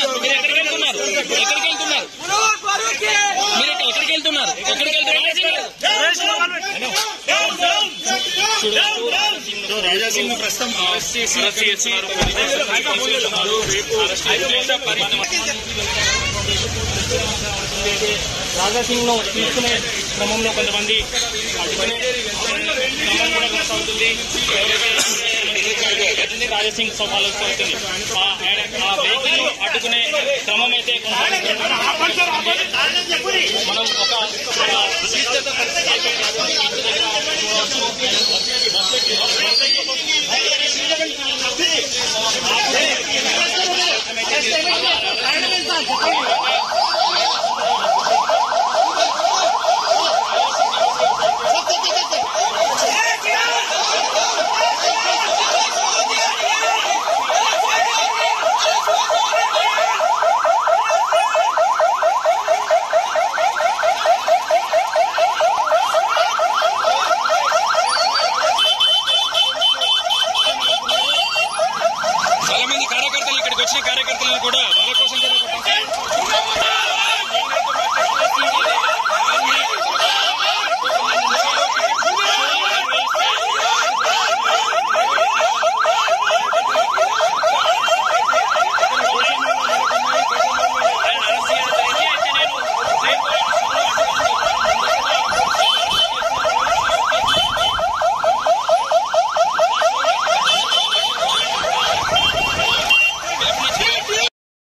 వెళ్తున్నారు మీరు ఎక్కడికి వెళ్తున్నారు ఎక్కడికి వెళ్తున్నారు మీరు ఎక్క- ఎక్కడికి వెళ్తున్నారు ఎక్కడికి వెళ్తున్నారు రాజాసింగ్ ప్రస్తుతం అరెస్ట్ చేసి అరెస్ట్ చేస్తున్నారు. తీసుకెళ్తున్నారు. రేపు రాజాసింగ్ ను తీసుకునే క్రమంలో కొంతమంది అడ్డుకునే క్రమం కూడా కొనసాగుతుంది ఎవరైతే రాజాసింగ్ సభాలోకి వస్తుంది ఆ ఆ వెహికల్ ను అడ్డుకునే క్రమం అయితే కొనసాగుతుంది మనం ఒక చాలా మంది కార్యకర్తలు ఇక్కడికి వచ్చిన కార్యకర్తలను కూడా వాళ్ళ కోసం కూడా ఒక పంచాయతీ